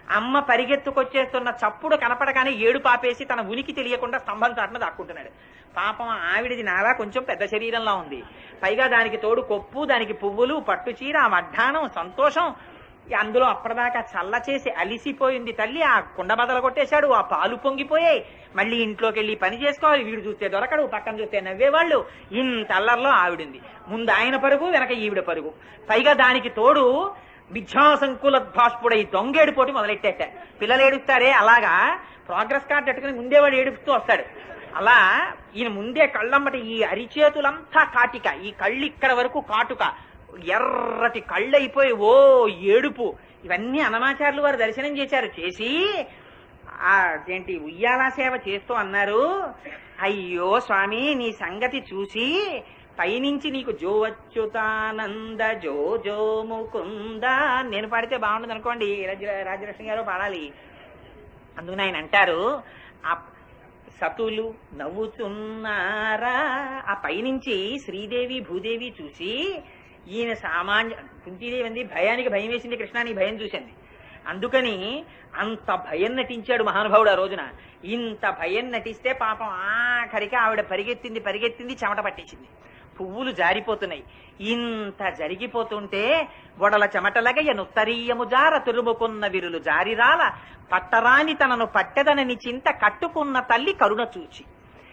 అమ్మ పరిగెత్తుకొచ్చేస్తున్న చప్పుడు కనపడగానే ఏడు పాపేసి తన ఉనికి తెలియకుండా స్తంభం చాటున దాక్కుంటున్నాడు పాపం ఆవిడిది నాలా కొంచెం పెద్ద శరీరంలా ఉంది పైగా దానికి తోడు కొప్పు దానికి పువ్వులు పట్టు చీర ఆ వడ్డాణం సంతోషం అందులో అప్పటిదాకా చల్ల చేసి అలిసిపోయింది తల్లి ఆ కుండ బదలు కొట్టేశాడు ఆ పాలు పొంగిపోయాయి మళ్ళీ ఇంట్లోకి వెళ్ళి పని చేసుకోవాలి వీడు చూస్తే దొరకడు పక్కన చూస్తే నవ్వేవాళ్ళు ఇంత అల్లర్లో ఆవిడింది ముందు ఆయన పరుగు వెనక ఈవిడ పరుగు పైగా దానికి తోడు విద్యాసంకుల భాష్పుడై దొంగేడు పోటీ మొదలెట్టేట పిల్లలు ఏడుస్తారే అలాగా ప్రోగ్రెస్ కార్డు పెట్టుకుని ముందేవాడు ఏడుస్తూ వస్తాడు అలా ఈయన ముందే కళ్ళమ్మటి ఈ అరిచేతులంతా కాటిక ఈ కళ్ళు ఇక్కడ వరకు కాటుక ఎర్రటి కళ్ళు అయిపోయి ఓ ఏడుపు ఇవన్నీ అనమాచారులు వారు దర్శనం చేశారు చేసి ఆ ఏంటి ఉయ్యాలా సేవ చేస్తూ అన్నారు అయ్యో స్వామి నీ సంగతి చూసి పైనుంచి నీకు జో అచ్యుతానంద జో జో ముకుంద నేను పాడితే బాగుండదు అనుకోండి రాజ- రాజలక్ష్మి గారు పాడాలి అందుకని ఆయన అంటారు ఆ సతులు నవ్వుతున్నారా ఆ పైనుంచి శ్రీదేవి భూదేవి చూసి ఈయన సామాన్య కుంతీదేవి అంది భయానికి భయం వేసింది కృష్ణ నీ భయం చూసింది అందుకని అంత భయం నటించాడు మహానుభావుడు ఆ రోజున ఇంత భయం నటిస్తే పాపం ఆఖరికి ఆవిడ పరిగెత్తింది పరిగెత్తింది చెమట పట్టేసింది పువ్వులు జారిపోతున్నాయి ఇంత జరిగిపోతుంటే వడల చెమటలగయ నుత్తరీయము జార తురుముకున్న విరులు జారిరాల పట్టరాని తనను పట్టెదనని చింత కట్టుకున్న తల్లి కరుణ చూచి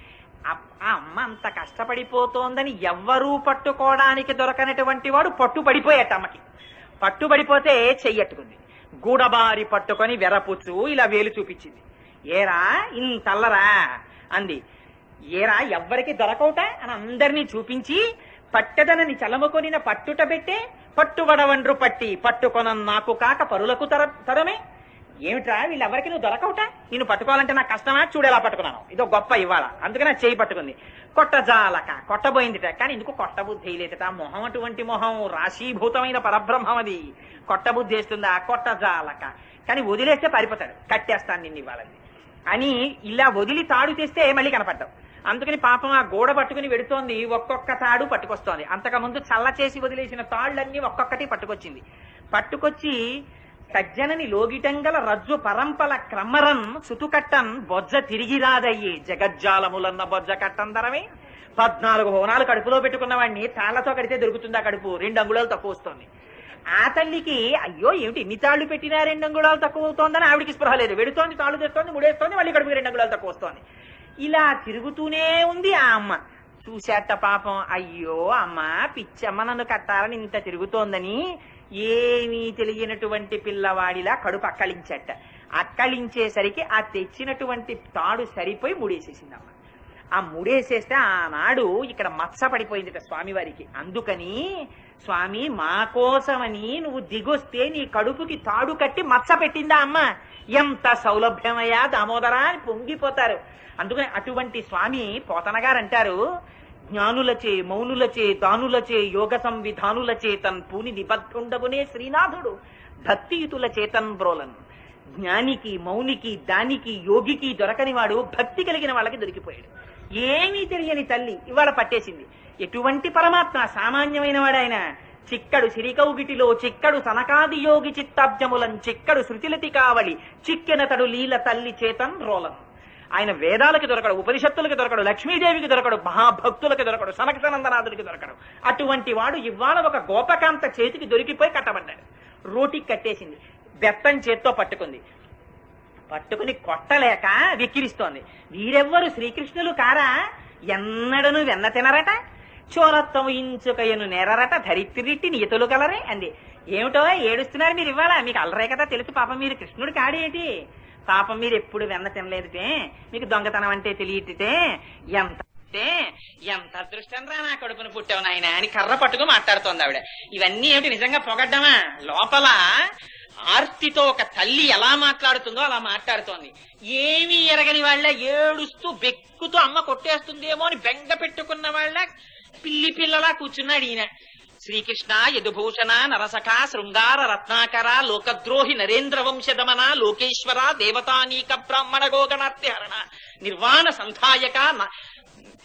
ఆ ఆ అమ్మ అంత కష్టపడిపోతోందని ఎవ్వరూ పట్టుకోవడానికి దొరకనటువంటి వాడు పట్టు పడిపోయాట అమ్మకి పట్టుబడిపోతే చెయ్యట్టుకుంది గూడబారి పట్టుకొని వెరపుచ్చు ఇలా వేలు చూపించింది ఏరా ఇంతల్లరా అంది ఏరా ఎవ్వరికి దొరకవుట అని అందరినీ చూపించి పట్టెదనని చలముకొనిన పట్టుట పెట్టే పట్టువడవండ్రు పట్టి పట్టుకొన నాకు కాక పరులకు తర తరమే ఏమిట్రా వీళ్ళెవరికి నువ్వు దొరకవుట నేను పట్టుకోవాలంటే నాకు కష్టమా చూడు ఎలా పట్టుకున్నాను ఇదో గొప్ప ఇవాళ అందుకని నా చేయి పట్టుకుంది కొట్టజాలక కొట్టబోయిందిట కానీ ఎందుకు కొట్టబుద్ధి లేదట మొహం అటువంటి మొహం రాశీభూతమైన పరబ్రహ్మం అది కొట్టబుద్ధి వేస్తుందా కొట్టజాలక కానీ వదిలేస్తే పారిపోతాడు కట్టేస్తాను నిన్ను ఇవ్వాలని అని ఇలా వదిలి తాడు తెస్తే మళ్ళీ కనపడ్డావు అందుకని పాపం ఆ గోడ పట్టుకుని వెడుతోంది ఒక్కొక్క తాడు పట్టుకొస్తోంది అంతకుముందు చల్ల చేసి వదిలేసిన తాళ్ళన్నీ ఒక్కొక్కటి పట్టుకొచ్చింది పట్టుకొచ్చి సజ్జనని లోగిటంగల రజ్జు పరంపల క్రమరన్ సుతుకట్టన్ బొజ్జ తిరిగి రాదయ్యి జగజ్జాలములన్న బొజ్జ కట్టందరమే పద్నాలుగు హోనాలు కడుపులో పెట్టుకున్న వాడిని తాళ్లతో కడితే దొరుకుతుందా కడుపు రెండు అంగుళాలు తక్కువ వస్తుంది ఆ తల్లికి అయ్యో ఏమిటి ఇన్ని తాళ్లు పెట్టినా రెండు అంగుళాలు తక్కువ అవుతోందని ఆవిడికి స్పృహ లేదు వెడుతోంది తాళ్ళు తెస్తోంది ముడేస్తోంది మళ్ళీ కడుపుకి రెండు అంగుళాలు తక్కువ వస్తోంది ఇలా తిరుగుతూనే ఉంది ఆ అమ్మ చూశాట పాపం అయ్యో అమ్మ పిచ్చమ్మ నన్ను కట్టాలని ఇంత తిరుగుతోందని ఏమీ తెలియనటువంటి పిల్లవాడిలా కడుపు అక్కలించట అక్కలించేసరికి ఆ తెచ్చినటువంటి తాడు సరిపోయి ముడేసేసింది అమ్మ ఆ ముడేసేస్తే ఆనాడు ఇక్కడ మత్స పడిపోయింది స్వామివారికి అందుకని స్వామి మా కోసమని నువ్వు దిగొస్తే నీ కడుపుకి తాడు కట్టి మత్స పెట్టిందా అమ్మ ఎంత సౌలభ్యమయ్యా దామోదరా అని పొంగిపోతారు అందుకని అటువంటి స్వామి పోతన గారు అంటారు జ్ఞానులచే మౌనులచే దానులచే యోగ సంవిధానులచే తన్ పూని నిబద్ధుండగునే శ్రీనాథుడు భక్తియుతుల చేతన్ బ్రోలన్ జ్ఞానికి మౌనికి దానికి యోగికి దొరకని వాడు భక్తి కలిగిన వాళ్ళకి దొరికిపోయాడు ఏమీ తెలియని తల్లి ఇవాళ పట్టేసింది ఎటువంటి పరమాత్మ సామాన్యమైన వాడాయన చిక్కడు సిరికౌగిటిలో చిక్కడు సనకాది యోగి చిత్తాబ్జములం చిక్కడు శృతిలతి కావలి చిక్కెనతడు లీల తల్లి చేతన్ రోలం ఆయన వేదాలకి దొరకడు ఉపనిషత్తులకి దొరకడు లక్ష్మీదేవికి దొరకడు మహాభక్తులకి దొరకడు సనక సనందనాథులకి దొరకడు అటువంటి వాడు ఇవాళ ఒక గోపకాంత చేతికి దొరికిపోయి కట్టబడ్డాడు రోటికి కట్టేసింది బెత్తం చేత్తో పట్టుకుంది పట్టుకుని కొట్టలేక విక్కిరిస్తోంది వీరెవ్వరు శ్రీకృష్ణులు కారా ఎన్నడను వెన్న తినరట చోరత్వం ఇంచుకయను నెరరట ధరిత్రిట్టి నియతులు గలరే అంది ఏమిటో ఏడుస్తున్నారు మీరు ఇవ్వాలా మీకు అల్లరే కదా తెలుసు పాపం మీరు కృష్ణుడు కాడేటి పాపం మీరు ఎప్పుడు వెన్న తినలేదుటే మీకు దొంగతనం అంటే తెలియటే ఎంత అంటే ఎంత అదృష్టం రా నా కడుపును పుట్టావు నాయన అని కర్ర పట్టుకుని మాట్లాడుతోంది ఆవిడ ఇవన్నీ ఏమిటి నిజంగా పొగడ్డమా లోపల ఆర్తితో ఒక తల్లి ఎలా మాట్లాడుతుందో అలా మాట్లాడుతోంది ఏమీ ఎరగని వాళ్ళ ఏడుస్తూ బెక్కుతూ అమ్మ కొట్టేస్తుందేమో అని బెంగ పెట్టుకున్న వాళ్ళ పిల్లి పిల్లలా కూర్చున్నాడు ఈయన శ్రీకృష్ణ యదుభూషణ నరసఖ శృంగార రత్నాకర లోకద్రోహి నరేంద్ర వంశదమన లోకేశ్వర దేవతానీక బ్రాహ్మణ గోగణార్తిహరణ నిర్వాణ సంధాయక న-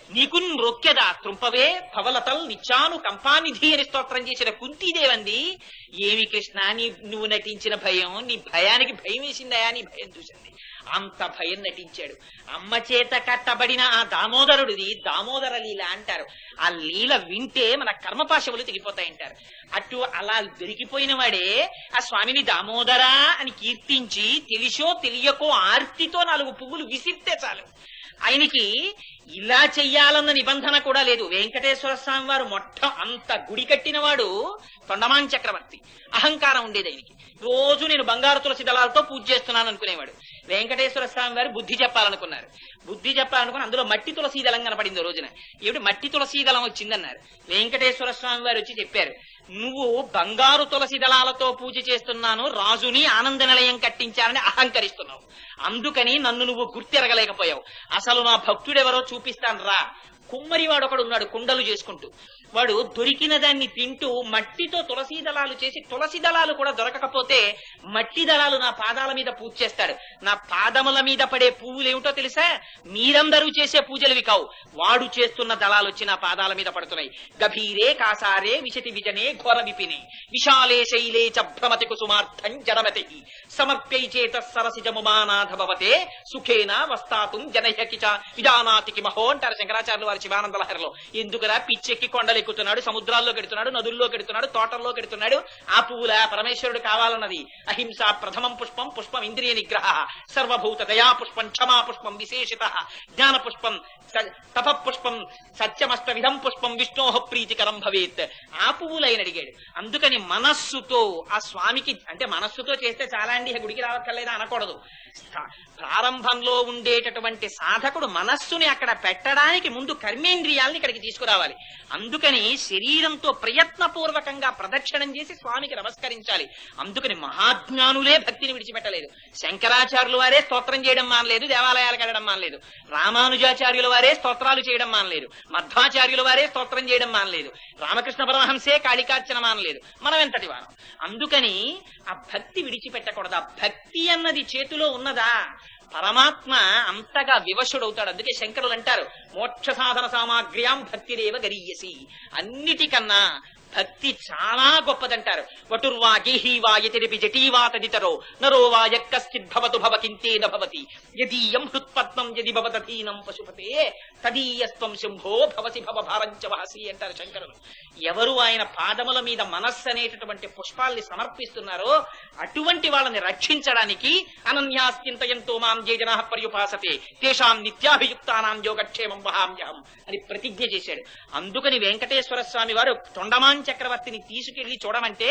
నీకు రొక్కెదా త్రుంపవే పవలతల్ నిత్యాను కంపానిధి అని స్తోత్రం చేసిన కుంతీదేవంది ఏమి కృష్ణ నీ నువ్వు నటించిన భయం నీ భయానికి భయం వేసిందయా నీ భయం చూసింది అంత భయం నటించాడు అమ్మ చేత కట్టబడిన ఆ దామోదరుడిది దామోదర లీల అంటారు ఆ లీల వింటే మన కర్మపాశములు తెగిపోతాయంటారు అటు అలా దొరికిపోయిన వాడే ఆ స్వామిని దామోదరా అని కీర్తించి తెలిసో తెలియకో ఆర్తితో నాలుగు పువ్వులు విసిరితే చాలు ఆయనకి ఇలా చెయ్యాలన్న నిబంధన కూడా లేదు వెంకటేశ్వర స్వామి వారు మొట్ట అంత గుడి కట్టినవాడు తొండమాన్ చక్రవర్తి అహంకారం ఉండేది ఆయనకి రోజు నేను బంగారు తులసి దళాలతో పూజ చేస్తున్నాను అనుకునేవాడు వెంకటేశ్వర స్వామి వారు బుద్ధి చెప్పాలనుకున్నారు బుద్ధి చెప్పాలనుకుని అందులో మట్టి తులసి దళం కనపడింది ఓ రోజున ఏమిటి మట్టి తులసి దళం వచ్చిందన్నారు వెంకటేశ్వర స్వామి వారు వచ్చి చెప్పారు నువ్వు బంగారు తులసి దళాలతో పూజ చేస్తున్నాను రాజుని ఆనంద నిలయం కట్టించాలని అహంకరిస్తున్నావు అందుకని నన్ను నువ్వు గుర్తెరగలేకపోయావు అసలు నా భక్తుడెవరో చూపిస్తాను రా కుమ్మరివాడు ఒకడు ఉన్నాడు కుండలు చేసుకుంటూ వాడు దొరికిన దాన్ని తింటూ మట్టితో తులసి దళాలు చేసి తులసి దళాలు కూడా దొరకకపోతే మట్టి దళాలు నా పాదాల మీద పూజ చేస్తాడు నా పాదముల మీద పడే పువ్వులు ఏమిటో తెలుసా మీరందరూ చేసే పూజలవి కావు వాడు చేస్తున్న దళాలు వచ్చి నా పాదాల మీద పడుతున్నాయి గభీరే కాసారే విశతి విజనే ఘోర విపినే విశాలే శైలే చ భ్రమతి కుసుమార్థం జడమతి సమర్ప్యై చేత సరసిజముమానాథ భవతే సుఖేన వస్తాతుం జనహ్యకి చ విజానాతికి మహో అంటారు శంకరాచార్యులు వారి శివానంద లహరిలో ఎందుకురా పిచ్చెక్కి కొండలు ఎక్కుతున్నాడు సముద్రాల్లో కెడుతున్నాడు నదుల్లో కెడుతున్నాడు తోటల్లో కెడుతున్నాడు ఆ పువ్వుల పరమేశ్వరుడు కావాలన్నది అహింస ప్రథమం పుష్పం పుష్పం ఇంద్రియ నిగ్రహ సర్వభూత దయా పుష్పం క్షమా పుష్పం విశేషిత జ్ఞాన పుష్పం స- తప పుష్పం సత్యమస్త విధం పుష్పం విష్ణోహ ప్రీతికరం భవేత్ ఆ పువ్వులైన అడిగాడు అందుకని మనస్సుతో ఆ స్వామికి అంటే మనస్సుతో చేస్తే చాలా అండి ఇక గుడికి రావక్కర్లేదా అనకూడదు స్థా- ప్రారంభంలో ఉండేటటువంటి సాధకుడు మనస్సుని అక్కడ పెట్టడానికి ముందు కర్మేంద్రియాల్ని ఇక్కడికి తీసుకురావాలి అందుకని శరీరంతో ప్రయత్నపూర్వకంగా ప్రదక్షిణం చేసి స్వామికి నమస్కరించాలి అందుకని మహాజ్ఞానులే భక్తిని విడిచిపెట్టలేదు శంకరాచార్యుల వారే స్తోత్రం చేయడం మానలేదు దేవాలయాలకు వెళ్ళడం మానలేదు రామానుజాచార్యుల వారే స్తోత్రాలు చేయడం మానలేదు మధ్వాచార్యుల వారే స్తోత్రం చేయడం మానలేదు రామకృష్ణ పరమహంసే కాళికార్చన మానలేదు మనం ఎంతటి వారం అందుకని ఆ భక్తి విడిచిపెట్టకూడదు ఆ భక్తి అన్నది చేతిలో ఉన్నదా పరమాత్మ అంతగా వివశుడవుతాడు అందుకే శంకరులు అంటారు మోక్ష సాధన సామాగ్ర్యాం భక్తిరేవ గరీయసి అన్నిటికన్నా భక్తి చాలా గొప్పదంటారు వటుర్వా గేహీవా యతిరిపి జటీవా తదితరో నరో వా యక్కశ్చిద్ భవతు భవ కింతేన భవతి యదీయం హృత్పద్మం యది భవతధీనం పశుపతే తదీయస్త్వం శంభో భవసి భవ భారంచ వహసి అంటారు శంకరులు ఎవరు ఆయన పాదముల మీద మనస్సు అనేటటువంటి పుష్పాల్ని సమర్పిస్తున్నారో అటువంటి వాళ్ళని రక్షించడానికి అనన్యాస్తింతయంతో మాం జే జనా పర్యుపాసతే తేషాం నిత్యాభియుక్తానాం యోగక్షేమం వహామ్యహం అని ప్రతిజ్ఞ చేశాడు అందుకని వెంకటేశ్వర స్వామి వారు తొండమాన్ చక్రవర్తిని తీసుకెళ్లి చూడమంటే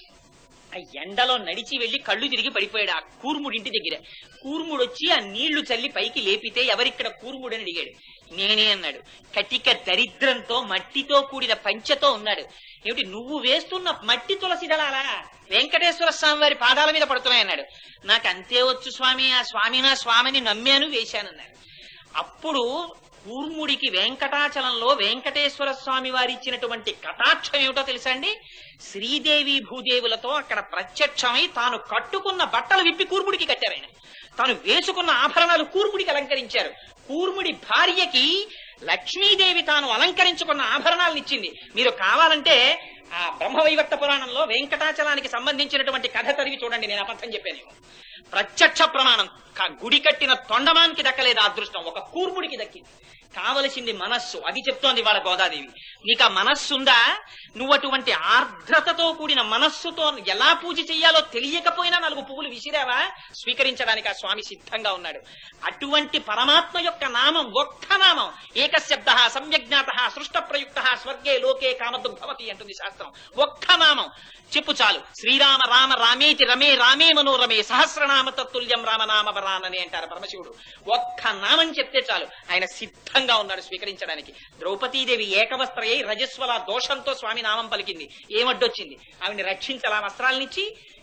ఆ ఎండలో నడిచి వెళ్లి కళ్ళు తిరిగి పడిపోయాడు ఆ కూర్ముడి ఇంటి దగ్గర కూర్ముడు వచ్చి ఆ నీళ్లు చల్లి పైకి లేపితే ఎవరిక్కడ కూర్ముడు అని అడిగాడు నేనే అన్నాడు కటిక దరిద్రంతో మట్టితో కూడిన పంచెతో ఉన్నాడు ఏమిటి నువ్వు వేస్తున్న మట్టి తులసి దళాలా వెంకటేశ్వర స్వామి వారి పాదాల మీద పడుతున్నాయన్నాడు నాకు అంతే వచ్చు స్వామి ఆ స్వామి నా స్వామిని నమ్మాను వేశానన్నాడు అప్పుడు కూర్ముడికి వెంకటాచలంలో వెంకటేశ్వర స్వామి వారి ఇచ్చినటువంటి కటాక్షం ఏమిటో తెలుసా అండి శ్రీదేవి భూదేవులతో అక్కడ ప్రత్యక్షమై తాను కట్టుకున్న బట్టలు విప్పి కూర్ముడికి కట్టారు ఆయన తాను వేసుకున్న ఆభరణాలు కూర్ముడికి అలంకరించారు కూర్ముడి భార్యకి లక్ష్మీదేవి తాను అలంకరించుకున్న ఆభరణాలను ఇచ్చింది మీరు కావాలంటే ఆ బ్రహ్మవైవర్త పురాణంలో వెంకటాచలానికి సంబంధించినటువంటి కథ చదివి చూడండి నేను అబద్ధం చెప్పాను ప్రత్యక్ష ప్రమాణం క- గుడి కట్టిన తొండమానికి దక్కలేదు ఆ అదృష్టం ఒక కూర్ముడికి దక్కింది కావలసింది మనస్సు అది చెప్తోంది వాళ్ళ గోదాదేవి నీకు ఆ మనస్సు ఉందా నువ్వు అటువంటి ఆర్ద్రతతో కూడిన మనస్సుతో ఎలా పూజ చెయ్యాలో తెలియకపోయినా నాలుగు పువ్వులు విసిరావా స్వీకరించడానికి ఆ స్వామి సిద్ధంగా ఉన్నాడు అటువంటి పరమాత్మ యొక్క నామం ఒక్క నామం ఏకశబ్ద సమ్యజ్ఞాత సృష్ట ప్రయుక్త స్వర్గే లోకే కామదుర్భవతి అంటుంది శాస్త్రం ఒక్క నామం చెప్పు చాలు శ్రీరామ రామ రామేతి రమే రామే మనోరమే సహస్రనామ తత్తుల్యం రామనామ వరానని అంటారు పరమశివుడు ఒక్క నామం చెప్తే చాలు ఆయన సిద్ధంగా ఉన్నాడు స్వీకరించడానికి ద్రౌపదీదేవి ఏకవస్త్రయ్యి రజస్వల దోషంతో స్వామి నామం పలికింది ఏమడ్డొచ్చింది ఆవిడ్ని రక్షించాల వస్త్రాలనిచ్చి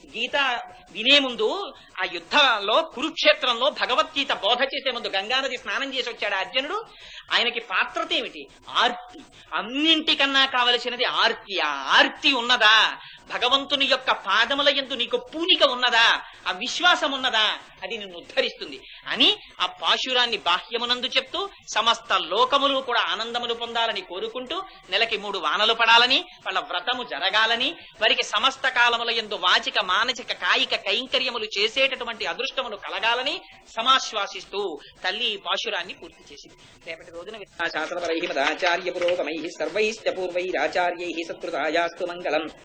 గీత వినే ముందు ఆ యుద్ధంలో కురుక్షేత్రంలో భగవద్గీత బోధ చేసే ముందు గంగానది స్నానం చేసి వచ్చాడు ఆ అర్జునుడు ఆయనకి పాత్రత ఏమిటి ఆర్తి అన్నింటికన్నా కావలసినది ఆర్తి ఆ ఆర్తి ఉన్నదా భగవంతుని యొక్క పాదముల ఎందు నీకు పూనిక ఉన్నదా ఆ విశ్వాసం ఉన్నదా అది నిన్ను ఉద్ధరిస్తుంది అని ఆ పాశురాన్ని బాహ్యమునందు చెప్తూ సమస్త లోకములు కూడా ఆనందములు పొందాలని కోరుకుంటూ నెలకి మూడు వానలు పడాలని వాళ్ళ వ్రతము జరగాలని వారికి సమస్త కాలముల ఎందు వాచిక మానసిక కాయిక కైంకర్యములు చేసేటటువంటి అదృష్టములు కలగాలని సమాశ్వాసిస్తూ తల్లి ఈ పాశురాన్ని పూర్తి చేసింది రేపటి రోజున శాస్త్రపరై మదాచార్య పురోగమై సర్వైశ్చ పూర్వైరాచార్యై సత్కృతాయాస్తు మంగళం